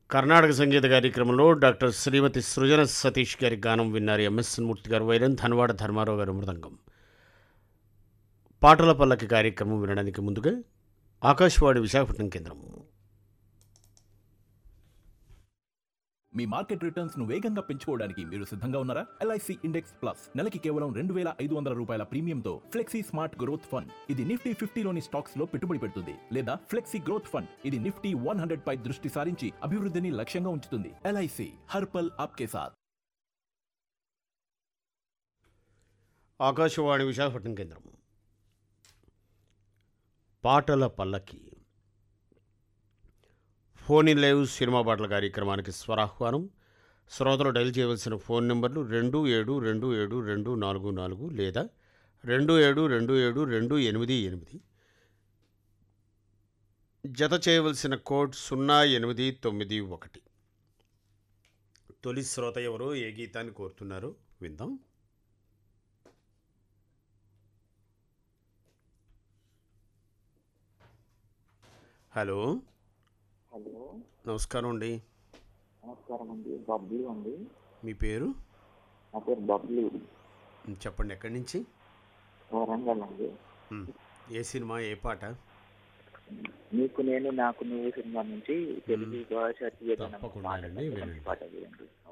కర్ణాటక సంగీత కార్యక్రమంలో డాక్టర్ శ్రీమతి సృజన సతీష్ గారి గానం విన్నారు ఎంఎస్ మూర్తి గారు వైరన్ ధన్వాడ ధర్మారావు గారు మృదంగం పాటల పల్లకి కార్యక్రమం వినడానికి ముందుగా ఆకాశవాణి విశాఖపట్నం కేంద్రం మీ మార్కెట్ రిటర్న్స్ ను వేగంగా పెంచుకోవడానికి మీరు సిద్ధంగా ఉన్నారా ఎల్ఐసి ఇండెక్స్ ప్లస్ నెలకి కేవలం రెండు వేల ఐదు వందల రూపాయల ప్రీమియంతో ఫ్లెక్సీ స్మార్ట్ గ్రోత్ ఫండ్ ఇది నిఫ్టీ ఫిఫ్టీలోని స్టాక్స్ లో పెట్టుబడి పెడుతుంది లేదా ఫ్లెక్సీ గ్రోత్ ఫండ్ ఇది నిఫ్టీ వన్ హండ్రెడ్ పై దృష్టి సారించి అభివృద్ధిని లక్ష్యంగా ఉంచుతుంది ఎల్ఐసి హర్పల్ ఆప్కే సాత్ ఆకాశవాణి విశాఖపట్నం కేంద్రం పాటల పల్లకి ఫోన్ ఇన్ లైవ్ సినిమా పాటల కార్యక్రమానికి స్వరాహ్వానం శ్రోతలు డైల్ చేయవలసిన ఫోన్ నెంబర్లు రెండు ఏడు రెండు ఏడు రెండు నాలుగు నాలుగు లేదా రెండు ఏడు రెండు ఏడు రెండు ఎనిమిది ఎనిమిది జత చేయవలసిన కోడ్ సున్నా ఎనిమిది తొమ్మిది ఒకటి తొలి శ్రోత ఎవరో ఏ గీతాన్ని కోరుతున్నారో విందాం హలో హలో నమస్కారం అండి నమస్కారం అండి బబ్లీ అండి మీ పేరు నా పేరు బబ్లీ ఉమ్, చెప్పండి ఎక్కడి నుంచి వరంగల్ అండి ఉమ్, ఏ సినిమా ఏ పాట నీకు నేను నాకు నువ్వు సినిమా నుంచి తెలుగు భాష తీయదనం తప్పకుండా పాట అండి, మంచి వినండి. పాట వేయండి